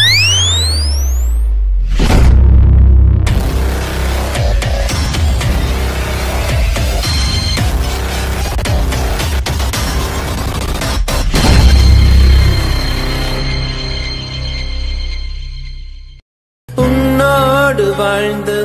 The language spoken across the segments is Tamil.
உன்னோடு வாழ்ந்து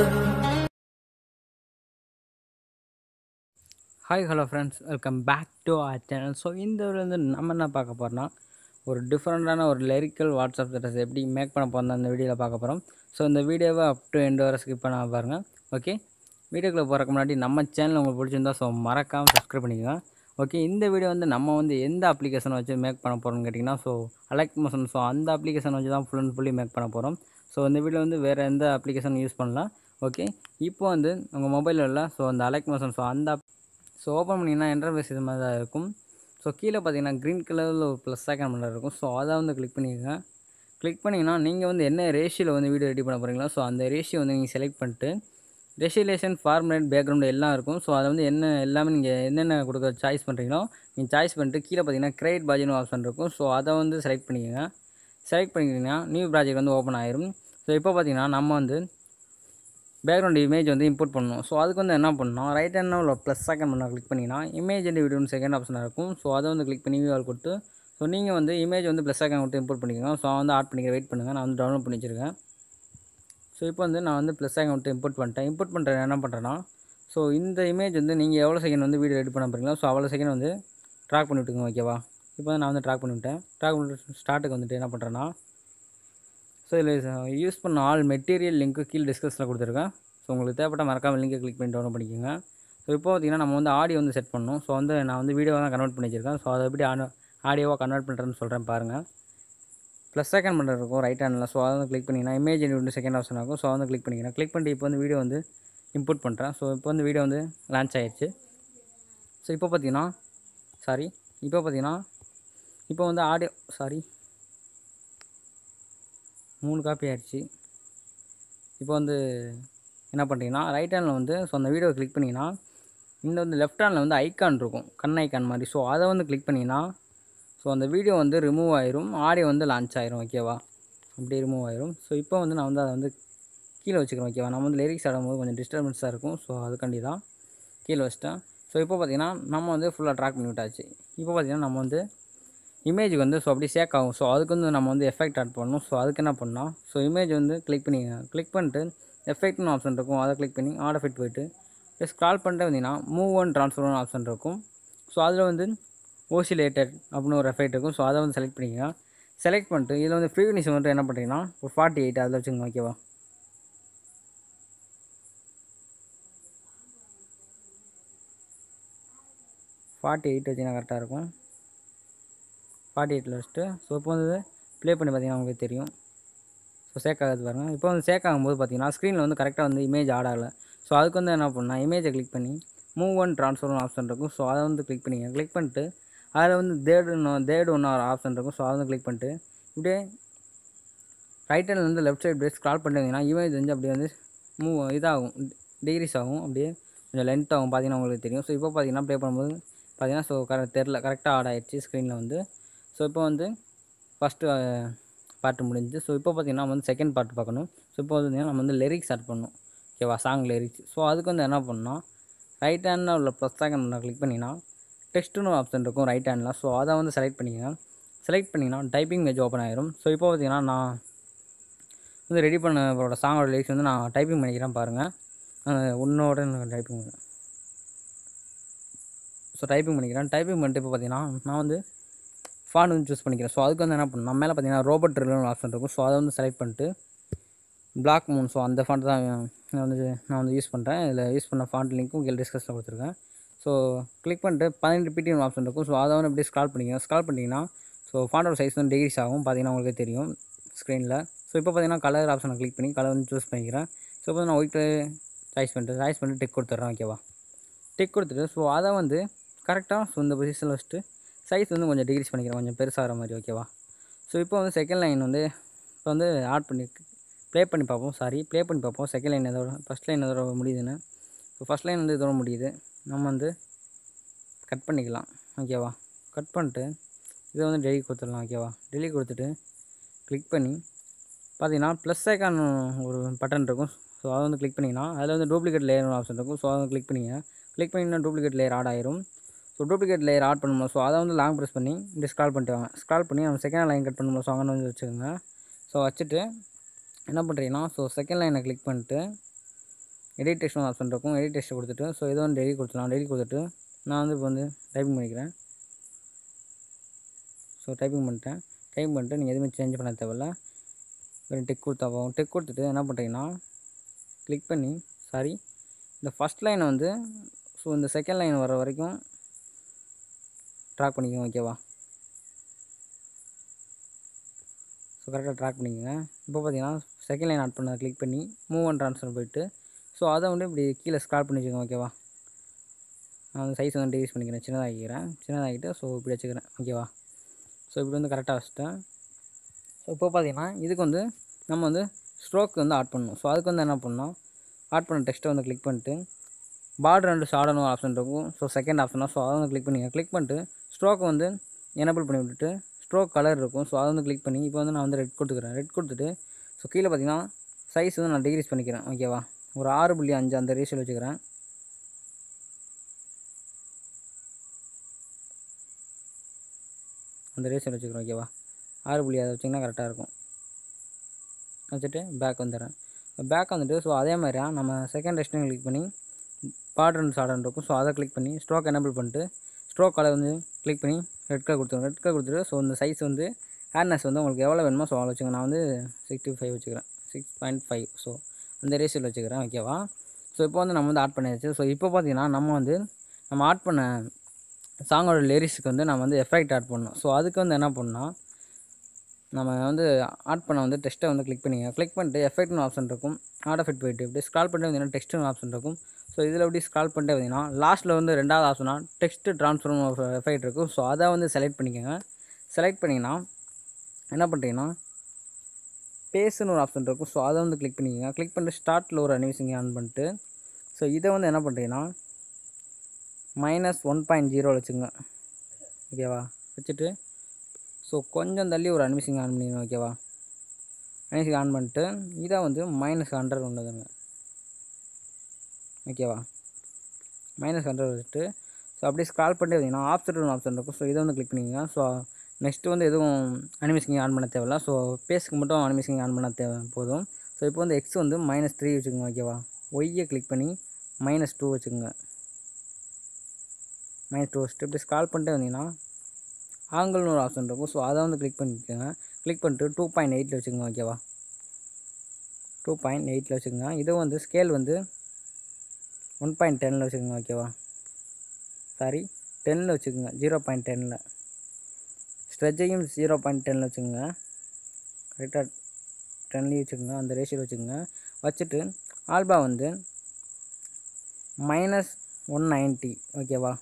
hi hello friends welcome back to our channel so இந்த இதுல வந்து நம்ம என்ன பார்க்க போகிறோம்னா ஒரு டிஃப்ரெண்ட்டான ஒரு லிரிக்கல் வாட்ஸ்அப் ஸ்டேட்டஸ் எப்படி மேக் பண்ண போகிறோம் அந்த வீடியோவில் பார்க்க போகிறோம் ஸோ இந்த வீடியோவை அப் டு எண்டு வரை ஸ்கிப் பண்ண பாருங்கள் ஓகே வீடியோக்குள்ளே போகிறக்கு முன்னாடி நம்ம சேனல் உங்களுக்கு பிடிச்சிருந்தா ஸோ மறக்காமல் சப்ஸ்கிரைப் பண்ணிக்கோங்க ஓகே இந்த வீடியோ வந்து நம்ம வந்து எந்த அப்ளிகேஷன் வச்சு மேக் பண்ண போகிறோம்னு கேட்டிங்கன்னா ஸோ அலெக்ட் மோஷன் ஸோ அந்த அப்ளிகேஷன் வச்சு தான் ஃபுல் அண்ட் ஃபுல்லி மேக் பண்ண போகிறோம் ஸோ இந்த வீடியோ வந்து வேறு எந்த அப்ளிகேஷன் யூஸ் பண்ணலாம் ஓகே இப்போ வந்து உங்கள் மொபைலில் உள்ள ஸோ அந்த அலெக்ட் மோஷன் ஸோ அந்த ஸோ ஓப்பன் பண்ணிங்கன்னா இன்டர்ஃபேஸ் இது மாதிரி தான் இருக்கும் ஸோ கீழே பார்த்தீங்கன்னா க்ரீன் கலரில் ஒரு ப்ளஸ் செகண்ட் பண்ண இருக்கும் ஸோ அதை வந்து கிளிக் பண்ணிக்கோங்க கிளிக் பண்ணிங்கன்னா நீங்கள் வந்து என்ன ரேஷியோவில் வந்து வீடியோ ரெடி பண்ண போகிறீங்களோ ஸோ அந்த ரேஷியோ வந்து நீங்கள் செலக்ட் பண்ணிட்டு ரெசிலேஷன் ஃபார்மேட் பேக்ரவுண்ட் எல்லாம் இருக்கும் ஸோ அதை வந்து என்ன எல்லாமே நீங்கள் என்னென்ன கொடுக்க சாய்ஸ் பண்ணுறீங்களோ நீங்கள் சாய்ஸ் பண்ணிட்டு கீழே பார்த்தீங்கன்னா கிரியேட் பாஜின்னு ஆப்ஷன் இருக்கும் ஸோ அதை வந்து செலக்ட் பண்ணிக்கோங்க செலக்ட் பண்ணிக்கிட்டிங்கன்னா நியூ ப்ராஜெக்ட் வந்து ஓப்பன் ஆயிரும் ஸோ இப்போ பார்த்தீங்கன்னா நம்ம வந்து பேக்ரவுண்ட் இமேஜ் வந்து இம்போர்ட் பண்ணணும் ஸோ அதுக்கு வந்து என்ன பண்ணணும் ரைட் ஹேண்ட் உள்ள ப்ளஸ் செகண்ட் பண்ண கிளிக் பண்ணிங்கன்னா இமேஜ் அண்ட் வீடியோன்னு செகண்ட் ஆப்ஷனாக இருக்கும் ஸோ அதை வந்து கிளிக் பண்ணி வியூ கொடுத்து ஸோ நீங்கள் வந்து இமேஜ் வந்து ப்ளஸ் செகண்ட் கொடுத்து இம்போர்ட் பண்ணிக்கோங்க ஸோ வந்து ஆட் பண்ணிக்க வெயிட் பண்ணுங்கள் நான் வந்து டவுன்லோட் பண்ணி வச்சுருக்கேன் ஸோ இப்போ வந்து நான் வந்து ப்ளஸ் செகண்ட் விட்டு இம்போர்ட் பண்ணிட்டேன் இம்போர்ட் பண்ணுற என்ன பண்ணுறேன்னா ஸோ இந்த இமேஜ் வந்து நீங்கள் எவ்வளோ செகண்ட் வந்து வீடியோ ரெடி பண்ண போகிறீங்களோ ஸோ அவ்வளோ செகண்ட் வந்து ட்ராக் பண்ணி விட்டுங்க ஓகேவா இப்போ வந்து நான் வந்து ட்ராக் பண்ணி விட்டேன் ட்ராக் பண்ணிட்டு ஸ்டார்ட்டுக்கு வந்துட்டு என்ன பண்ணுறேன்னா ஸோ இதில் யூஸ் பண்ண ஆல் மெட்டீரியல் லிங்க்கு கீழே டிஸ்கஸில் கொடுத்துருக்கேன் ஸோ உங்களுக்கு தேவைப்பட்ட மறக்காம லிங்கை கிளிக் பண்ணி டவுன்லோட் பண்ணிக்கோங்க ஸோ இப்போ பார்த்தீங்கன்னா நம்ம வந்து ஆடியோ வந்து செட் பண்ணணும் ஸோ வந்து நான் வந்து வீடியோவை தான் கன்வெர்ட் பண்ணி வச்சிருக்கேன் ஸோ அதை எப்படி ஆடியோ ஆடியோவாக கன்வெர்ட் பண்ணுறேன்னு சொல்கிறேன் பாருங்கள் ப்ளஸ் செகண்ட் பண்ணுறது இருக்கும் ரைட் ஹேண்டில் ஸோ அதை வந்து கிளிக் பண்ணிங்கன்னா இமேஜ் வந்து செகண்ட் ஆப்ஷன் இருக்கும் ஸோ வந்து கிளிக் பண்ணிக்கிறேன் கிளிக் பண்ணிட்டு இப்போ வந்து வீடியோ வந்து இம்போர்ட் பண்ணுறேன் ஸோ இப்போ வந்து வீடியோ வந்து லான்ச் ஆயிடுச்சு ஸோ இப்போ பார்த்தீங்கன்னா சாரி இப்போ பார்த்தீங்கன்னா இப்போ வந்து ஆடியோ சாரி மூணு காப்பி ஆயிடுச்சு இப்போ வந்து என்ன பண்ணுறீங்கன்னா ரைட் ஹேண்டில் வந்து ஸோ அந்த வீடியோவை கிளிக் பண்ணிங்கன்னா இந்த வந்து லெஃப்ட் ஹேண்டில் வந்து ஐக்கான் இருக்கும் கண் ஐக்கான் மாதிரி ஸோ அதை வந்து கிளிக் பண்ணிங்கன்னா ஸோ அந்த வீடியோ வந்து ரிமூவ் ஆயிரும் ஆடியோ வந்து லான்ச் ஆயிரும் ஓகேவா அப்படியே ரிமூவ் ஆயிரும் ஸோ இப்போ வந்து நான் வந்து அதை வந்து கீழே வச்சுக்கிறேன் ஓகேவா நம்ம வந்து லிரிக்ஸ் ஆடும்போது கொஞ்சம் டிஸ்டர்பன்ஸாக இருக்கும் ஸோ அதுக்காண்டி தான் கீழே வச்சிட்டேன் ஸோ இப்போ பார்த்தீங்கன்னா நம்ம வந்து ஃபுல்லாக ட்ராக் பண்ணி விட்டாச்சு இப்போ பார்த்தீங்கன்னா நம்ம வந்து இமேஜ் வந்து ஸோ அப்படியே சேக் ஆகும் ஸோ அதுக்கு வந்து நம்ம வந்து எஃபெக்ட் ஆட் பண்ணணும் ஸோ அதுக்கு என்ன பண்ணலாம் ஸோ இமேஜ் வந்து கிளிக் பண்ணிங்க கிளிக் பண்ணிட்டு எஃபெக்ட்னு ஆப்ஷன் இருக்கும் அதை கிளிக் பண்ணி ஆட் எஃபெக்ட் போயிட்டு ஸ்க்ரால் பண்ணிட்டு வந்தீங்கன்னா மூவ் ஒன் ட்ரான்ஸ்ஃபர் ஆப்ஷன் இருக்கும் ஸோ அதில் வந்து ஓசிலேட்டட் அப்படின்னு ஒரு எஃபெக்ட் இருக்கும் ஸோ அதை வந்து செலக்ட் பண்ணிக்கங்க செலக்ட் பண்ணிட்டு இதில் வந்து ஃப்ரீக்வன்சி வந்து என்ன பண்ணுறீங்கன்னா ஒரு ஃபார்ட்டி எயிட் அதில் வச்சுக்கோங்க ஓகேவா ஃபார்ட்டி எயிட் வச்சிங்கன்னா கரெக்டாக இருக்கும் ஃபார்ட்டி எயிட்டில் வச்சுட்டு ஸோ இப்போ வந்து ப்ளே பண்ணி பார்த்தீங்கன்னா உங்களுக்கு தெரியும் ஸோ சேக் ஆகுது பாருங்கள் இப்போ வந்து சேக் ஆகும்போது பார்த்தீங்கன்னா ஸ்க்ரீனில் வந்து கரெக்டாக வந்து இமேஜ் ஆட் ஆகலை ஸோ அதுக்கு வந்து என்ன பண்ணால் இமேஜை கிளிக் பண்ணி மூவ் ஒன் ட்ரான்ஸ்ஃபர்னு ஆப்ஷன் இருக்கும் ஸோ அதை வந்து கிளிக் பண்ணிங்க கிளிக் பண்ணிட்டு அதில் வந்து தேர்டு தேர்டு ஒன்று ஒரு ஆப்ஷன் இருக்கும் ஸோ அதை வந்து கிளிக் பண்ணிட்டு இப்படியே ரைட் ஹேண்டில் வந்து லெஃப்ட் சைடு அப்படியே ஸ்க்ரால் பண்ணிட்டீங்கன்னா இமேஜ் வந்து அப்படியே வந்து மூவ் இதாகும் டிகிரிஸ் ஆகும் அப்படியே கொஞ்சம் லென்த் ஆகும் பார்த்தீங்கன்னா உங்களுக்கு தெரியும் ஸோ இப்போ பார்த்தீங்கன்னா ப்ளே பண்ணும்போது பார்த்தீங்கன்னா ஸோ கரெக்ட் தெரில கரெக்டாக ஆட் ஆயிடுச்சு ஸ்க்ரீனில் வந்து ஸோ இப்போ வந்து ஃபஸ்ட்டு பார்ட்டு முடிஞ்சு ஸோ இப்போ பார்த்தீங்கன்னா நம்ம வந்து செகண்ட் பார்ட் பார்க்கணும் ஸோ இப்போ வந்து நம்ம வந்து லிரிக்ஸ் ஆட் பண்ணணும் ஓகேவா சாங் லிரிக்ஸ் ஸோ அதுக்கு வந்து என்ன பண்ணணும் ரைட் ஹேண்டில் உள்ள ப்ளஸ் செகண்ட் பண்ண கிளிக் பண்ணிங்கன்னா டெக்ஸ்ட்டுன்னு ஆப்ஷன் இருக்கும் ரைட் ஹேண்டில் ஸோ அதை வந்து செலக்ட் பண்ணிக்கங்க செலக்ட் பண்ணிங்கன்னா டைப்பிங் பேஜ் ஓப்பன் ஆயிரும் ஸோ இப்போ பார்த்தீங்கன்னா நான் வந்து ரெடி பண்ண சாங்கோட லிரிக்ஸ் வந்து நான் டைப்பிங் பண்ணிக்கிறேன் பாருங்கள் உன்னோட டைப்பிங் ஸோ டைப்பிங் பண்ணிக்கிறேன் டைப்பிங் பண்ணிட்டு இப்போ பார்த்தீங்கன்னா நான் வந்து ஃபாண்ட் வந்து சூஸ் பண்ணிக்கிறேன் ஸோ அதுக்கு வந்து என்ன பண்ணணும் மேலே பார்த்தீங்கன்னா ரோபோட் ட்ரில்னு ஆப்ஷன் இருக்கும் ஸோ அதை வந்து செலக்ட் பண்ணிட்டு பிளாக் மூன் ஸோ அந்த ஃபாண்ட் தான் நான் வந்து நான் வந்து யூஸ் பண்ணுறேன் இதில் யூஸ் பண்ண ஃபாண்ட் லிங்க்கும் கீழே டிஸ்கஸில் கொடுத்துருக்கேன் ஸோ கிளிக் பண்ணிட்டு பதினெட்டு பிடிஎம் ஆப்ஷன் இருக்கும் ஸோ அதை வந்து அப்படியே ஸ்க்ரால் பண்ணிக்கோங்க ஸ்க்ரால் பண்ணிங்கன்னா ஸோ ஃபாண்டோட சைஸ் வந்து டிகிரிஸ் ஆகும் பார்த்தீங்கன்னா உங்களுக்கு தெரியும் ஸ்க்ரீனில் ஸோ இப்போ பார்த்தீங்கன்னா கலர் ஆப்ஷனை கிளிக் பண்ணி கலர் வந்து சூஸ் பண்ணிக்கிறேன் ஸோ இப்போ நான் ஒயிட்டு சாய்ஸ் பண்ணிட்டு சாய்ஸ் பண்ணிட்டு டிக் கொடுத்துட்றேன் ஓகேவா டிக் கொடுத்துட்டு ஸோ அதை வந்து கரெக்டாக ஸோ இந்த பொசிஷனில் வச்சுட்டு சைஸ் வந்து கொஞ்சம் டிகிரிஸ் பண்ணிக்கிறேன் கொஞ்சம் பெருசாகிற மாதிரி ஓகேவா ஸோ இப்போ வந்து செகண்ட் லைன் வந்து இப்போ வந்து ஆட் பண்ணி ப்ளே பண்ணி பார்ப்போம் சாரி ப்ளே பண்ணி பார்ப்போம் செகண்ட் லைன் எதோட ஃபஸ்ட் லைன் எதோட முடியுதுன்னு ஸோ ஃபஸ்ட் லைன் வந்து இதோட முடியுது நம்ம வந்து கட் பண்ணிக்கலாம் ஓகேவா கட் பண்ணிட்டு இதை வந்து டெலிட் கொடுத்துடலாம் ஓகேவா டெலிட் கொடுத்துட்டு கிளிக் பண்ணி பார்த்தீங்கன்னா ப்ளஸ் ஐக்கான் ஒரு பட்டன் இருக்கும் ஸோ அதை வந்து கிளிக் பண்ணிங்கன்னா அதில் வந்து டூப்ளிகேட் லேயர் ஆப்ஷன் இருக்கும் ஸோ அதை கிளிக் பண்ணிங்க கிளிக் பண்ணிங்கன்னா டூப்ளிகேட் லேயர் ஆட் ஆயிரும் ஸோ டூப்ளிகேட் லேயர் ஆட் பண்ணும்போது ஸோ அதை வந்து லாங் ப்ரெஸ் பண்ணி இப்படி ஸ்க்ரால் பண்ணிட்டு வாங்க ஸ்க்ரால் பண்ணி நம்ம செகண்ட் லைன் கட் பண்ணும்போது ஸோ அங்கே வந்து வச்சுக்கோங்க ஸோ வச்சுட்டு என்ன பண்ணுறீங்கன்னா ஸோ செகண்ட் லைனை கிளிக் பண்ணிட்டு எடிட் டெக்ஸ்ட் ஆப்ஷன் இருக்கும் எடிட் டெக்ஸ்ட் கொடுத்துட்டு ஸோ இதை வந்து டெய்லி கொடுத்துலாம் டெய்லி கொடுத்துட்டு நான் வந்து இப்போ வந்து டைப்பிங் பண்ணிக்கிறேன் ஸோ டைப்பிங் பண்ணிட்டேன் டைப் பண்ணிட்டு நீங்கள் எதுவுமே சேஞ்ச் பண்ண தேவையில்ல வெறும் டெக் கொடுத்தா போகும் டெக் கொடுத்துட்டு என்ன பண்ணுறீங்கன்னா கிளிக் பண்ணி சாரி இந்த ஃபஸ்ட் லைனை வந்து ஸோ இந்த செகண்ட் லைன் வர வரைக்கும் ட்ராக் பண்ணிக்கோங்க ஓகேவா ஸோ கரெக்டாக ட்ராக் பண்ணிக்கோங்க இப்போ பார்த்தீங்கன்னா செகண்ட் லைன் ஆட் பண்ண கிளிக் பண்ணி மூவ் அண்ட் ட்ரான்ஸ்ஃபர் போயிட்டு ஸோ அதை வந்து இப்படி கீழே ஸ்க்ரால் பண்ணி வச்சுக்கோங்க ஓகேவா நான் வந்து சைஸ் வந்து டிக்ரீஸ் பண்ணிக்கிறேன் சின்னதாகிக்கிறேன் சின்னதாகிட்டு ஸோ இப்படி வச்சுக்கிறேன் ஓகேவா ஸோ இப்படி வந்து கரெக்டாக வச்சுட்டேன் ஸோ இப்போ பார்த்தீங்கன்னா இதுக்கு வந்து நம்ம வந்து ஸ்ட்ரோக் வந்து ஆட் பண்ணணும் ஸோ அதுக்கு வந்து என்ன பண்ணணும் ஆட் பண்ண டெக்ஸ்ட்டை வந்து கிளிக் பண்ணிட்டு பார்டர் அண்ட் ஷார்டன் ஆப்ஷன் இருக்கும் ஸோ செகண்ட் ஆப்ஷனாக ஸோ அதை வந்து கிளிக் பண்ணிங்க கிளிக் பண்ணிட்டு ஸ்ட்ரோக் வந்து எனபிள் பண்ணி விட்டுட்டு ஸ்ட்ரோக் கலர் இருக்கும் ஸோ அதை வந்து கிளிக் பண்ணி இப்போ வந்து நான் வந்து ரெட் கொடுத்துக்கிறேன் ரெட் கொடுத்துட்டு ஸோ கீழே பார்த்தீங்கன்னா சைஸ் வந்து நான் டிகிரீஸ் பண்ணிக்கிறேன் ஓகேவா ஒரு ஆறு புள்ளி அஞ்சு அந்த ரேஷியோவில் வச்சுக்கிறேன் அந்த ரேஷியோவில் வச்சுக்கிறேன் ஓகேவா ஆறு புள்ளி அதை வச்சிங்கன்னா கரெக்டாக இருக்கும் வச்சுட்டு பேக் வந்துடுறேன் பேக் வந்துட்டு ஸோ அதே மாதிரியா நம்ம செகண்ட் டெஸ்டிங் கிளிக் பண்ணி பார்டர் அண்ட் ஷார்டன் இருக்கும் ஸோ அதை கிளிக் பண்ணி ஸ்ட்ரோக் எனபிள் பண்ணிட்டு ஸ்ட்ரோக் கலர் வந்து கிளிக் பண்ணி ரெட் கலர் கொடுத்துருவோம் ரெட் கலர் கொடுத்துட்டு ஸோ இந்த சைஸ் வந்து ஹேர்னஸ் வந்து உங்களுக்கு எவ்வளோ வேணுமோ ஸோ அவ்வளோ வச்சுக்கோங்க நான் வந்து சிக்ஸ்டி ஃபைவ் வச்சுக்கிறேன் சிக்ஸ் பாயிண்ட் ஃபைவ் ஸோ அந்த ரேஷியோவில் வச்சுக்கிறேன் ஓகேவா ஸோ இப்போ வந்து நம்ம வந்து ஆட் பண்ணியாச்சு ஸோ இப்போ பார்த்தீங்கன்னா நம்ம வந்து நம்ம ஆட் பண்ண சாங்கோட லிரிக்ஸுக்கு வந்து நம்ம வந்து எஃபெக்ட் ஆட் பண்ணணும் ஸோ அதுக்கு வந்து என்ன பண்ணால் நம்ம வந்து ஆட் பண்ண வந்து டெஸ்ட்டை வந்து கிளிக் பண்ணிங்க கிளிக் பண்ணிட்டு எஃபெக்ட்னு ஆப்ஷன் இருக்கும் ஆட் எஃபெக்ட் போயிட்டு இப்படி ஸ்க்ரால் பண்ணிட்டு வந்தீங்கன்னா டெக்ஸ்ட்னு ஆப்ஷன் இருக்கும் ஸோ இதில் எப்படி ஸ்க்ரால் பண்ணிட்டு வந்தீங்கன்னா லாஸ்ட்டில் வந்து ரெண்டாவது ஆப்ஷனாக டெக்ஸ்ட் ட்ரான்ஸ்ஃபார்ம் எஃபெக்ட் இருக்கும் ஸோ அதை வந்து செலக்ட் பண்ணிக்கோங்க செலக்ட் பண்ணிங்கன்னா என்ன பண்ணுறீங்கன்னா பேஸுன்னு ஒரு ஆப்ஷன் இருக்கும் ஸோ அதை வந்து கிளிக் பண்ணிக்கோங்க கிளிக் பண்ணிட்டு ஸ்டார்ட்டில் ஒரு அனிமேஷன் ஆன் பண்ணிட்டு ஸோ இதை வந்து என்ன பண்ணுறீங்கன்னா மைனஸ் ஒன் பாயிண்ட் ஜீரோ வச்சுங்க ஓகேவா வச்சுட்டு ஸோ கொஞ்சம் தள்ளி ஒரு அனிமேஷன் ஆன் பண்ணிக்கணும் ஓகேவா அனிமேஷன் ஆன் பண்ணிட்டு இதை வந்து மைனஸ் ஹண்ட்ரட் கொண்டுதுங்க ஓகேவா மைனஸ் ஹண்ட்ரட் வச்சுட்டு ஸோ அப்படியே ஸ்க்ரால் பண்ணிட்டு வந்தீங்கன்னா ஆப்ஷன் ஆப்ஷன் இருக்கும் ஸோ இதை வந்து கிளிக் பண்ணிக்கோங்க ஸோ நெக்ஸ்ட்டு வந்து எதுவும் அனிமேஷன் ஆன் பண்ண தேவையில்ல ஸோ பேஸுக்கு மட்டும் அனிமேஷன் ஆன் பண்ண தேவை போதும் ஸோ இப்போ வந்து எக்ஸ் வந்து மைனஸ் த்ரீ வச்சுக்கோங்க ஓகேவா ஒய்யை கிளிக் பண்ணி மைனஸ் டூ வச்சுக்கோங்க மைனஸ் டூ வச்சுட்டு இப்படி ஸ்க்ரால் பண்ணிட்டே வந்தீங்கன்னா ஆங்கிள்னு ஒரு ஆப்ஷன் இருக்கும் ஸோ அதை வந்து கிளிக் பண்ணிக்கோங்க கிளிக் பண்ணிட்டு டூ பாயிண்ட் எயிட்டில் வச்சுக்கோங்க ஓகேவா டூ பாயிண்ட் எயிட்டில் வச்சுக்கோங்க இது வந்து ஸ்கேல் வந்து ஒன் பாயிண்ட் டெனில் வச்சுக்கோங்க ஓகேவா சாரி டென்னில் வச்சுக்கோங்க ஜீரோ பாயிண்ட் டெனில் ஸ்ட்ரெச்சையும் ஜீரோ பாயிண்ட் டெனில் வச்சுக்கோங்க கரெக்டாக டென்லேயும் வச்சுக்கோங்க அந்த ரேஷியோவில் வச்சுக்கோங்க வச்சுட்டு ஆல்பா வந்து மைனஸ் ஒன் நைன்ட்டி ஓகேவா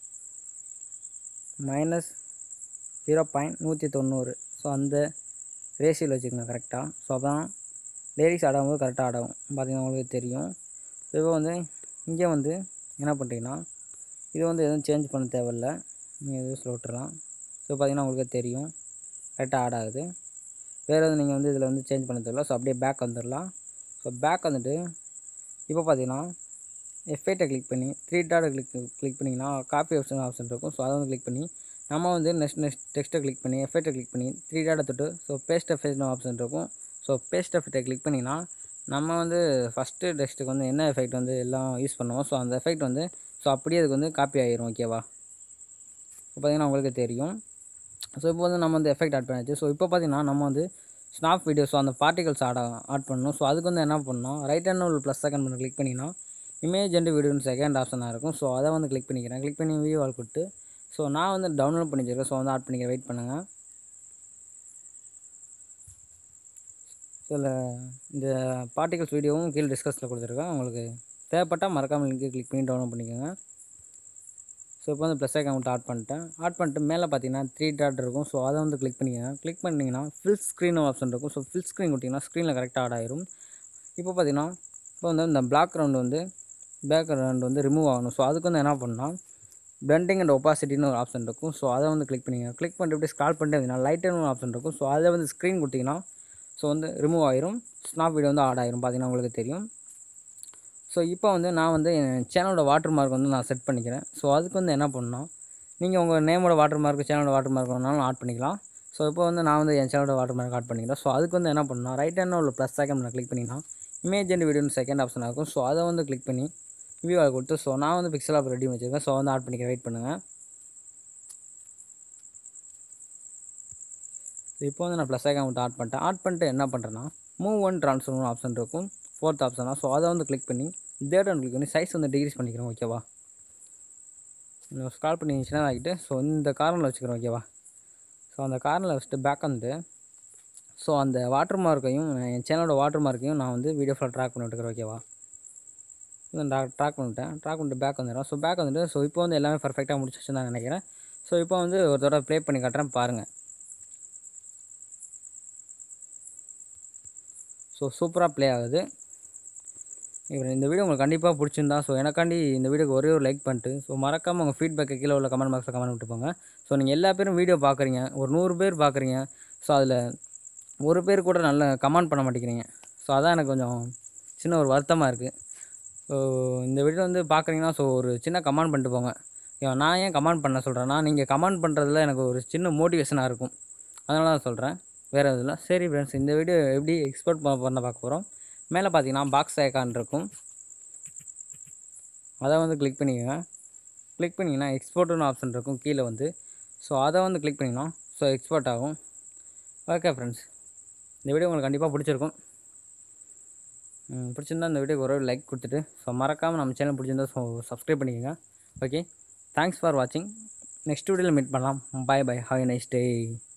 மைனஸ் ஜீரோ பாயிண்ட் நூற்றி தொண்ணூறு ஸோ அந்த ரேஷியோவில் வச்சுக்கோங்க கரெக்டாக ஸோ அப்போ தான் லிரிக்ஸ் ஆடும்போது கரெக்டாக ஆடும் பார்த்தீங்கன்னா உங்களுக்கு தெரியும் ஸோ இப்போ வந்து இங்கே வந்து என்ன பண்ணுறீங்கன்னா இது வந்து எதுவும் சேஞ்ச் பண்ண தேவையில்ல நீங்கள் எதுவும் ஸ்லோ விட்டுறலாம் ஸோ பார்த்தீங்கன்னா உங்களுக்கு தெரியும் கரெக்டாக ஆட் ஆகுது வேறு எதுவும் நீங்கள் வந்து இதில் வந்து சேஞ்ச் பண்ண தேவையில்ல ஸோ அப்படியே பேக் வந்துடலாம் ஸோ பேக் வந்துட்டு இப்போ பார்த்தீங்கன்னா எஃபெக்டை கிளிக் பண்ணி த்ரீ டாட்டை கிளிக் கிளிக் பண்ணிங்கன்னா காப்பி ஆப்ஷன் ஆப்ஷன் இருக்கும் ஸோ அதை வந்து கிளிக் பண்ணி நம்ம வந்து நெக்ஸ்ட் நெக்ஸ்ட் டெக்ஸ்ட்டை கிளிக் பண்ணி எஃபெக்டை கிளிக் பண்ணி த்ரீ டாட்டை தொட்டு ஸோ பேஸ்ட் எஃபெக்ட்னு ஆப்ஷன் இருக்கும் ஸோ பேஸ்ட் எஃபெக்டை கிளிக் பண்ணிங்கன்னா நம்ம வந்து ஃபஸ்ட்டு டெக்ஸ்ட்டுக்கு வந்து என்ன எஃபெக்ட் வந்து எல்லாம் யூஸ் பண்ணுவோம் ஸோ அந்த எஃபெக்ட் வந்து ஸோ அப்படியே அதுக்கு வந்து காப்பி ஆகிரும் ஓகேவா இப்போ பார்த்தீங்கன்னா உங்களுக்கு தெரியும் ஸோ இப்போ வந்து நம்ம வந்து எஃபெக்ட் ஆட் பண்ணியாச்சு ஸோ இப்போ பார்த்தீங்கன்னா நம்ம வந்து ஸ்னாப் வீடியோ ஸோ அந்த பார்ட்டிகல்ஸ் ஆட் ஆட் பண்ணணும் ஸோ அதுக்கு வந்து என்ன பண்ணணும் ரைட் ஹேண்ட் ஒரு ப்ளஸ் செகண்ட் பண்ணி கிளிக் பண்ணிங்கன்னா இமேஜ் அண்ட் வீடியோன்னு செகண்ட் ஆப்ஷனாக இருக்கும் ஸோ அதை வந்து கிளிக் பண்ணிக்கிறேன் கிளிக் பண்ணி வியூ ஆல் கொடுத்து ஸோ நான் வந்து டவுன்லோட் பண்ணி வச்சிருக்கேன் ஸோ வந்து ஆட் பண்ணிக்கிறேன் வெயிட் பண்ணுங்கள் ஸோ இதில் இந்த பார்ட்டிகல்ஸ் வீடியோவும் கீழே டிஸ்கஸில் கொடுத்துருக்கேன் உங்களுக்கு தேவைப்பட்டால் மறக்காமல் லிங்க்கு கிளிக் பண்ணி டவுன்லோட் பண்ணிக்கோங்க ஸோ இப்போ வந்து ப்ளஸ் அக்கௌண்ட் ஆட் பண்ணிட்டேன் ஆட் பண்ணிட்டு மேலே பார்த்தீங்கன்னா த்ரீ டாட் இருக்கும் ஸோ அதை வந்து கிளிக் பண்ணிக்கோங்க கிளிக் பண்ணிங்கன்னா ஃபில் ஸ்க்ரீன் ஆப்ஷன் இருக்கும் ஸோ ஃபில் ஸ்க்ரீன் கொடுத்தீங்கன்னா ஸ்க்ரீனில் கரெக்டாக ஆட் ஆயிரும் இப்போ பார்த்தீங்கன்னா இப்போ வந்து இந்த பிளாக் ரவுண்ட் வந்து பேக்ரவுண்ட் வந்து ரிமூவ் ஆகணும் ஸோ அதுக்கு வந்து என்ன பண்ணால் பிளண்டிங் அண்ட் ஒப்பாசிட்டின்னு ஒரு ஆப்ஷன் இருக்கும் ஸோ அதை வந்து கிளிக் பண்ணிங்க கிளிக் பண்ணிட்டு இப்படி ஸ்க்ரால் பண்ணிட்டு வந்தீங்கன்னா லைட்டுன்னு ஒரு ஆப்ஷன் இருக்கும் ஸோ அதை வந்து ஸ்க்ரீன் கொடுத்தீங்கன்னா ஸோ வந்து ரிமூவ் ஆயிரும் ஸ்னாப் வீடியோ வந்து ஆட் ஆயிரும் பார்த்தீங்கன்னா உங்களுக்கு தெரியும் ஸோ இப்போ வந்து நான் வந்து என் சேனலோட வாட்டர் மார்க் வந்து நான் செட் பண்ணிக்கிறேன் ஸோ அதுக்கு வந்து என்ன பண்ணணும் நீங்கள் உங்கள் நேமோட வாட்டர் மார்க் சேனலோட வாட்டர் மார்க் வேணாலும் ஆட் பண்ணிக்கலாம் ஸோ இப்போ வந்து நான் வந்து என் சேனலோட வாட்டர் மார்க் ஆட் பண்ணிக்கிறேன் ஸோ அதுக்கு வந்து என்ன பண்ணணும் ரைட் ஹேண்டில் உள்ள ப்ளஸ் செகண்ட் நான் கிளிக் பண்ணிங்கன்னா இமேஜ் அண்ட் வீடியோன்னு செகண்ட் ஆப்ஷன் இருக்கும் ஸோ அதை வந்து கிளிக் பண்ணி வியூவை கொடுத்து ஸோ நான் வந்து பிக்சல் ஆப் ரெடி வச்சுருக்கேன் ஸோ வந்து ஆட் பண்ணிக்க வெயிட் பண்ணுங்கள் இப்போ வந்து நான் ப்ளஸ் ஐக்கான் மட்டும் ஆட் பண்ணிட்டேன் ஆட் பண்ணிட்டு என்ன பண்ணுறேன்னா மூவ் ஒன் ட்ரான்ஸ்ஃபர் ஆப்ஷன் இருக்கும் ஃபோர்த் ஆப்ஷனாக ஸோ அதை வந்து கிளிக் பண்ணி தேர்ட் ஒன் கிளிக் பண்ணி சைஸ் வந்து டிகிரீஸ் பண்ணிக்கிறேன் ஓகேவா ஸ்கால் பண்ணி சின்னதாக ஆகிட்டு ஸோ இந்த கார்னரில் வச்சுக்கிறேன் ஓகேவா ஸோ அந்த கார்னரில் வச்சுட்டு பேக் வந்து ஸோ அந்த வாட்டர் மார்க்கையும் என் சேனலோட வாட்டர் மார்க்கையும் நான் வந்து வீடியோ ஃபுல்லாக ட்ராக் பண்ணி விட்டுக்கிறேன் ஓகேவா ட்ராக் பண்ணிட்டேன் ட்ராக் பண்ணிட்டு பேக் வந்துடுறேன் ஸோ பேக் வந்துட்டு ஸோ இப்போ வந்து எல்லாமே பர்ஃபெக்டாக முடிச்சிச்சு நான் நினைக்கிறேன் ஸோ இப்போ வந்து ஒரு தடவை ப்ளே பண்ணி காட்டுறேன் பாருங்கள் ஸோ சூப்பராக ப்ளே ஆகுது இப்போ இந்த வீடியோ உங்களுக்கு கண்டிப்பாக பிடிச்சிருந்தா ஸோ எனக்காண்டி இந்த வீடியோக்கு ஒரே ஒரு லைக் பண்ணிட்டு ஸோ மறக்காமல் உங்கள் ஃபீட்பேக்கை கீழே உள்ள கமெண்ட் பாக்ஸில் கமெண்ட் விட்டு போங்க ஸோ நீங்கள் எல்லா பேரும் வீடியோ பார்க்குறீங்க ஒரு நூறு பேர் பார்க்குறீங்க ஸோ அதில் ஒரு பேர் கூட நல்ல கமெண்ட் பண்ண மாட்டேங்கிறீங்க ஸோ அதான் எனக்கு கொஞ்சம் சின்ன ஒரு வருத்தமாக இருக்குது ஸோ இந்த வீடியோ வந்து பார்க்குறீங்கன்னா ஸோ ஒரு சின்ன கமெண்ட் பண்ணிட்டு போங்க ஏன் நான் ஏன் கமெண்ட் பண்ண சொல்கிறேன்னா நீங்கள் கமெண்ட் பண்ணுறதுல எனக்கு ஒரு சின்ன மோட்டிவேஷனாக இருக்கும் அதனால தான் சொல்கிறேன் வேறு எதுவும் இல்லை சரி ஃப்ரெண்ட்ஸ் இந்த வீடியோ எப்படி எக்ஸ்போர்ட் பண்ண பார்க்க போகிறோம் மேலே பார்த்தீங்கன்னா பாக்ஸ் ஐக்கான் இருக்கும் அதை வந்து கிளிக் பண்ணிக்கோங்க கிளிக் பண்ணிங்கன்னா எக்ஸ்போர்ட்டுன்னு ஆப்ஷன் இருக்கும் கீழே வந்து ஸோ அதை வந்து கிளிக் பண்ணிங்கன்னா ஸோ எக்ஸ்போர்ட் ஆகும் ஓகே ஃப்ரெண்ட்ஸ் இந்த வீடியோ உங்களுக்கு கண்டிப்பாக பிடிச்சிருக்கும் ம், பிடிச்சிருந்தா இந்த வீடியோக்கு ஒரு லைக் கொடுத்துட்டு ஸோ மறக்காமல் நம்ம சேனல் பிடிச்சிருந்தா ஸோ சப்ஸ்கிரைப் பண்ணிக்கோங்க ஓகே தேங்க்ஸ் ஃபார் வாட்சிங் நெக்ஸ்ட் வீடியோவில் மீட் பண்ணலாம் bye bye have nice day